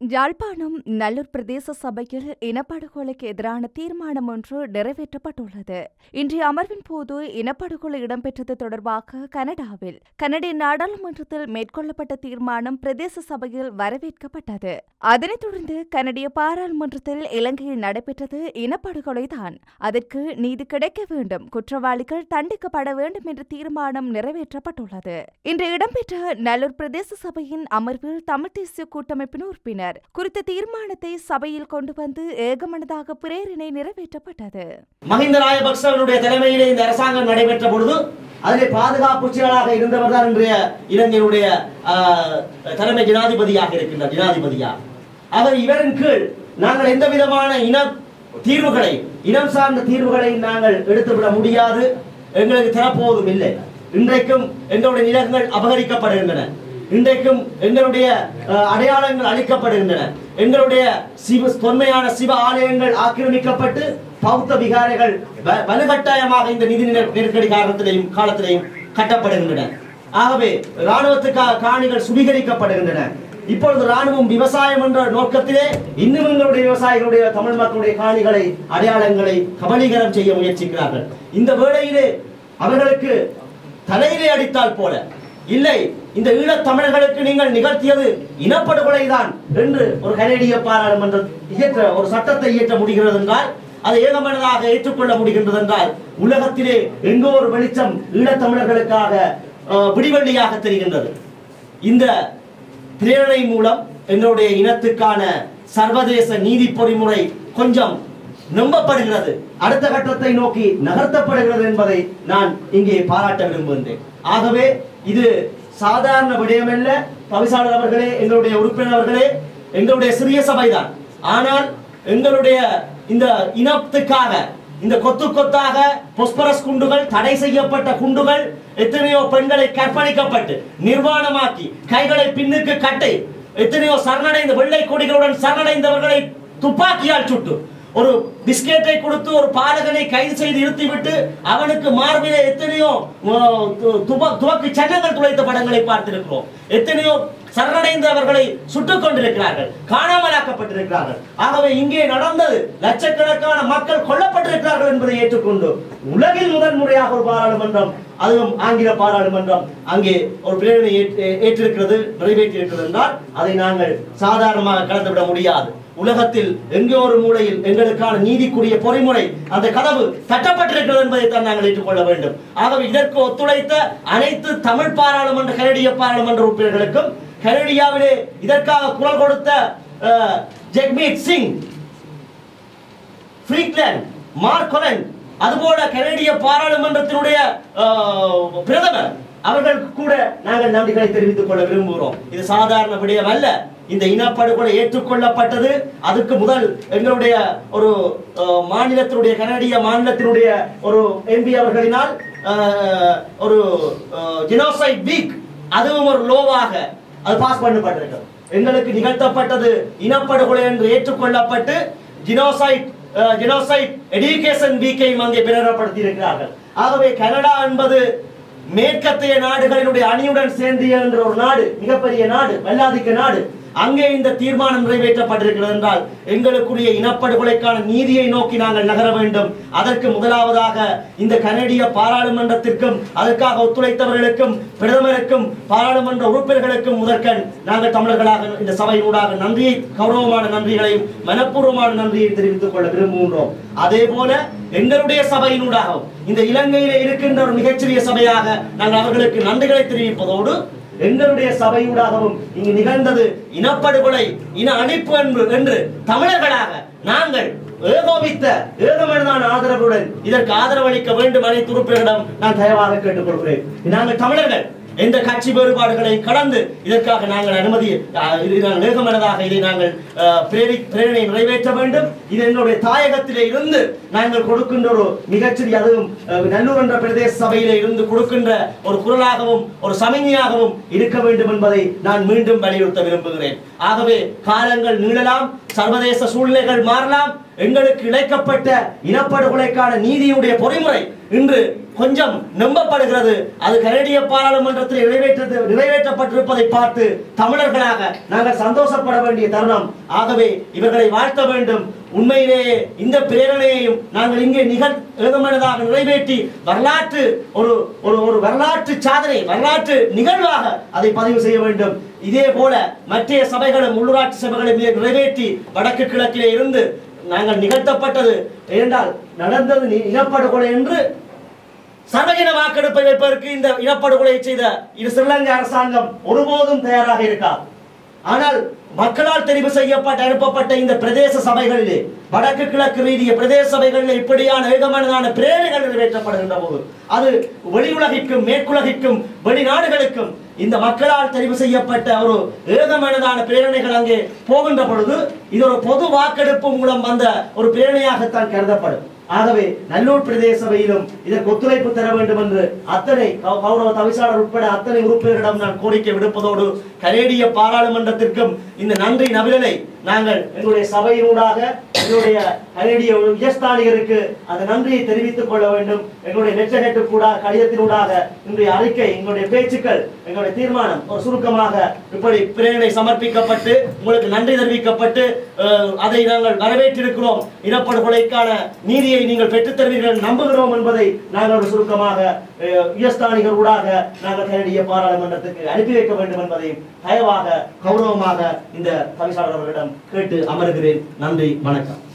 யாழ்ப்பாணம் நல்லூர் பிரதேச சபையில் இனப்படுகொலைக்கு எதிரான தீர்மானம் ஒன்று நிறைவேற்றப்பட்டுள்ளது இன்றைய அமர்வின் போது இனப்படுகொலை இடம்பெற்றது தொடர்பாக கனடாவில் கனடிய நாடாளுமன்றத்தில் மேற்கொள்ளப்பட்ட தீர்மானம் பிரதேச சபையில் வரவேற்கப்பட்டது அதனைத் தொடர்ந்து கனடிய பாராளுமன்றத்தில் இலங்கையில் நடைபெற்றது இனப்படுகொலைதான் அதற்கு நீதி கிடைக்க வேண்டும் குற்றவாளிகள் தண்டிக்கப்பட வேண்டும் என்ற தீர்மானம் நிறைவேற்றப்பட்டுள்ளது இன்று இடம்பெற்ற நல்லூர் பிரதேச சபையின் அமர்வில் தமிழ் தேசிய கூட்டமைப்பின் உறுப்பினர் குறித்த தீர்மானத்தை சபையில் கொண்டு வந்து ஏகமனதாக பிரேரணை நிறைவேற்றப்பட்டது மஹிந்த ராஜபக்சவனுடைய தலைமையிலே இந்த அரசாங்கம் நடைபெற்ற பொழுது அதிலே பாதுகாப்பு செயலாளராக இருந்தவர் தான் இன்றைய இலங்கையினுடைய ஆஹ், தலைமை ஜனாதிபதியாக இருக்கின்றார் ஜனாதிபதியாக அவர் இவரின் கீழ் நாங்கள் எந்த விதமான இன தீர்வுகளை இனம் சார்ந்த தீர்வுகளை நாங்கள் எடுத்துவிட முடியாது எங்களுக்கு தரப்போவதும் இல்லை இன்றைக்கும் எங்களுடைய நிலங்கள் அபகரிக்கப்படுகின்றன இன்றைக்கும் எங்களுடைய அஹ், அடையாளங்கள் அழிக்கப்படுகின்றன எங்களுடைய சிவ தொன்மையான சிவ ஆலயங்கள் ஆக்கிரமிக்கப்பட்டு பௌத்த விகாரைகள் வ- வலுக்கட்டாயமாக இந்த நிதி நெரு- நெருக்கடி காலத்திலையும் காலத்திலையும் கட்டப்படுகின்றன ஆகவே ராணுவத்துக்காக காணிகள் சுவீகரிக்கப்படுகின்றன இப்பொழுது ராணுவம் விவசாயம் என்ற நோக்கத்திலே இன்னும் எங்களுடைய விவசாயிகளுடைய தமிழ் மக்களுடைய காணிகளை அடையாளங்களை கபலீகரம் செய்ய முயற்சிக்கிறார்கள் இந்த வேளையிலே அவர்களுக்கு தலையிலே அடித்தால் போல இல்லை இந்த ஈழத் தமிழர்களுக்கு நீங்கள் நிகழ்த்தியது இனப்படுகொலைதான் என்று ஒரு கனேடிய பாராளுமன்றம் இயற்ற ஒரு சட்டத்தை இயற்ற முடிகிறது என்றால் அதை ஏகமனதாக ஏற்றுக்கொள்ள முடிகின்றது என்றால் உலகத்திலே எங்கோ ஒரு வெளிச்சம் ஈழத்தமிழர்களுக்காக அஹ், விடிவெள்ளியாக தெரிகின்றது இந்த பிரேரணை மூலம் எங்களுடைய இனத்துக்கான சர்வதேச நீதி பொறிமுறை கொஞ்சம் நம்பப்படுகிறது அடுத்த கட்டத்தை நோக்கி நகர்த்தப்படுகிறது என்பதை நான் இங்கே பாராட்ட விரும்புகின்றேன் ஆகவே இது சாதாரண விடயமல்ல தவிசாளர் அவர்களே எங்களுடைய உறுப்பினர் அவர்களே எங்களுடைய சிறிய சபைதான் ஆனால் எங்களுடைய இந்த இனத்துக்காக இந்த கொத்து கொத்தாக பொஸ்பரஸ் குண்டுகள் தடை செய்யப்பட்ட குண்டுகள் எத்தனையோ பெண்களை கற்பழிக்கப்பட்டு நிர்வாணமாக்கி கைகளை பின்னுக்கு கட்டி எத்தனையோ சரணடைந்த வெள்ளை கொடிகளுடன் சரணடைந்தவர்களை துப்பாக்கியால் சுட்டு ஒரு பிஸ்கெட்டை கொடுத்து ஒரு பாலகனை கைது செய்து நிறுத்திவிட்டு அவனுக்கு மார்பிலே எத்தனையோ அஹ், து- துப- துவக்கு சன்னங்கள் துளைத்த படங்களை பார்த்திருக்கிறோம் எத்தனையோ சரணடைந்தவர்களை சுட்டுக் கொண்டிருக்கிறார்கள் காணாமலாக்கப்பட்டிருக்கிறார்கள் ஆகவே இங்கே நடந்தது லட்சக்கணக்கான மக்கள் கொல்லப்பட்டிருக்கிறார்கள் என்பதை ஏற்றுக்கொண்டு உலகில் முதல் முறையாக ஒரு பாராளுமன்றம் அதுவும் ஆங்கில பாராளுமன்றம் அங்கே ஒரு பிரேரணை ஏற்று- ஏற்றிருக்கிறது நிறைவேற்றி இருக்கிறது என்றால் அதை நாங்கள் சாதாரணமாக கலந்துவிட முடியாது உலகத்தில் எங்கோ ஒரு மூலையில் எங்களுக்கான நீதிக்குரிய பொறிமுறை அந்த கதவு தட்டப்பட்டிருக்கிறது என்பதை தான் நாங்கள் ஏற்றுக்கொள்ள வேண்டும் ஆகவே இதற்கு ஒத்துழைத்த அனைத்து தமிழ் பாராளுமன்ற கனடிய பாராளுமன்ற உறுப்பினர்களுக்கும் கனடியாவிலே இதற்காக குரல் கொடுத்த அஹ், ஜெக்மீத் சிங் ஃப்ரீக்லேண்ட் மார்கொலன் அதுபோல கனடிய பாராளுமன்றத்தினுடைய அஹ், பிரதமர் அவர்களுக்கு கூட நாங்கள் நன்றிகளை தெரிவித்துக் கொள்ள விரும்புகிறோம் இது சாதாரண விடயம் அல்ல இந்த இனப்படுகொலை ஏற்றுக்கொள்ளப்பட்டது அதுக்கு முதல் எங்களுடைய ஒரு அஹ், மாநிலத்தினுடைய கனடிய மாநிலத்தினுடைய ஒரு எம்பி அவர்களினால் அஹ், ஒரு ஜினோசைட் வீக் அதுவும் ஒரு லோவாக அது பாஸ் பண்ணப்பட்டிருக்கிறது எங்களுக்கு நிகழ்த்தப்பட்டது இனப்படுகொலை என்று ஏற்றுக்கொள்ளப்பட்டு ஜினோசைட் ஜினோசைட் எடியூகேஷன் வீக்கையும் அங்கே பிரகடனப்படுத்தி இருக்கிறார்கள் ஆகவே கனடா என்பது மேற்கத்திய நாடுகளினுடைய அணியுடன் சேர்ந்து என்ற ஒரு நாடு மிகப்பெரிய நாடு வல்லாதிக்க நாடு அங்கே இந்த தீர்மானம் நிறைவேற்றப்பட்டிருக்கிறது என்றால் எங்களுக்குரிய இனப்படுகொலைக்கான நீதியை நோக்கி நாங்கள் நகர வேண்டும் அதற்கு முதலாவதாக இந்த கனடிய பாராளுமன்றத்திற்கும் அதற்காக ஒத்துழைத்தவர்களுக்கும் பிரதமருக்கும் பாராளுமன்ற உறுப்பினர்களுக்கும் முதற்கண் நாங்கள் தமிழர்களாக இந்த சபையினூடாக நன்றியை கௌரவமான நன்றிகளையும் மனப்பூர்வமான நன்றியை தெரிவித்துக் கொள்ள விரும்புகின்றோம் அதே போல எங்களுடைய சபையினூடாகவும் இந்த இலங்கையிலே இருக்கின்ற ஒரு மிகச்சிறிய சபையாக நாங்கள் அவர்களுக்கு நன்றிகளை தெரிவிப்பதோடு எங்களுடைய சபையூடாகவும் இங்கு நிகழ்ந்தது இனப்படுகொலை இன அழிப்பு என்று என்று தமிழர்களாக நாங்கள் ஏகோபித்த ஏகமனதான ஆதரவுடன் இதற்கு ஆதரவளிக்க வேண்டும் அனைத்து உறுப்பினர்களிடம் நான் தயவாக கேட்டுக்கொள்கிறேன் நாங்கள் தமிழர்கள் எந்த கட்சி வேறுபாடுகளை கடந்து இதற்காக நாங்கள் அனுமதி அஹ், இது நாங்கள் ஏகமனதாக இதை நாங்கள் அஹ், பிரேரி பிரேரணை நிறைவேற்ற வேண்டும் இது எங்களுடைய தாயகத்திலே இருந்து நாங்கள் கொடுக்கின்ற ஒரு மிகச்சிறிய அதுவும் அஹ், நல்லூர் என்ற பிரதேச சபையிலே இருந்து கொடுக்கின்ற ஒரு குரலாகவும் ஒரு சமிஞ்ஞையாகவும் இருக்க வேண்டும் என்பதை நான் மீண்டும் வலியுறுத்த விரும்புகிறேன் ஆகவே காலங்கள் நீளலாம் சர்வதேச சூழ்நிலைகள் மாறலாம் எங்களுக்கு இழைக்கப்பட்ட இனப்படுகொலைக்கான நீதியுடைய பொறிமுறை இன்று கொஞ்சம் நம்பப்படுகிறது அது கனடிய பாராளுமன்றத்தில் நிறைவேற்றது நிறைவேற்றப்பட்டிருப்பதை பார்த்து தமிழர்களாக நாங்கள் சந்தோஷப்பட வேண்டிய தருணம் ஆகவே இவர்களை வாழ்த்த வேண்டும் உண்மையிலேயே இந்த பிரேரணையையும் நாங்கள் இங்கே நிகழ் ஏகமனதாக நிறைவேற்றி வரலாற்று ஒரு ஒரு ஒரு வரலாற்று சாதனை வரலாற்று நிகழ்வாக அதை பதிவு செய்ய வேண்டும் இதே போல மற்ற சபைகளும் உள்ளூராட்சி சபைகளும் இதை நிறைவேற்றி வடக்கு கிழக்கிலே இருந்து நாங்கள் நிகழ்த்தப்பட்டது ஏனென்றால் நடந்தது நி- இனப்படுகொலை என்று சர்வஜன வாக்கெடுப்பை வைப்பதற்கு இந்த இனப்படுகொலையை செய்த இது ஸ்ரீலங்கா அரசாங்கம் ஒருபோதும் தயாராக இருக்காது ஆனால் மக்களால் தெரிவு செய்யப்பட்ட அனுப்பப்பட்ட இந்த பிரதேச சபைகளிலே வடக்கு கிழக்கு ரீதிய பிரதேச சபைகளிலே இப்படியான ஏகமனதான பிரேரணைகள் நிறைவேற்றப்படுகின்ற போது அது வெளி உலகிற்கும் மேற்குலகிற்கும் வெளிநாடுகளுக்கும் இந்த மக்களால் தெரிவு செய்யப்பட்ட ஒரு ஏகமனதான பிரேரணைகள் அங்கே போகின்ற பொழுது இது ஒரு பொது வாக்கெடுப்பு மூலம் வந்த ஒரு பிரேரணையாகத்தான் கருதப்படும் ஆகவே நல்லூர் பிரதேச சபையிலும் இதற்கு ஒத்துழைப்பு தர வேண்டும் என்று அத்தனை கௌ- கௌரவ தவிசாளர் உட்பட அத்தனை உறுப்பினர்களிடம் நான் கோரிக்கை விடுப்பதோடு கனேடிய பாராளுமன்றத்திற்கும் இந்த நன்றி நபிலை நாங்கள் எங்களுடைய சபையினூடாக எங்களுடைய கனேடிய உயர்ஸ்தானிகருக்கு அந்த நன்றியை தெரிவித்துக் கொள்ள வேண்டும் எங்களுடைய நெச்சகட்டு கூட கடிதத்தினூடாக இன்றைய அறிக்கை எங்களுடைய பேச்சுக்கள் எங்களுடைய தீர்மானம் ஒரு சுருக்கமாக இப்படி பிரேரணை சமர்ப்பிக்கப்பட்டு உங்களுக்கு நன்றி தெரிவிக்கப்பட்டு அஹ், அதை நாங்கள் வரவேற்றிருக்கிறோம் இனப்படுகொலைக்கான நீதியை நீங்கள் பெற்றுத் தருவீர்கள் நம்புகிறோம் என்பதை நாங்கள் ஒரு சுருக்கமாக அஹ், உயர்ஸ்தானிகள் ஊடாக நாங்கள் கனடிய பாராளுமன்றத்துக்கு அனுப்பி வைக்க வேண்டும் என்பதையும் தயவாக கௌரவமாக இந்த தவிசாளர் அவர்களிடம் கேட்டு அமர்கிறேன் நன்றி வணக்கம்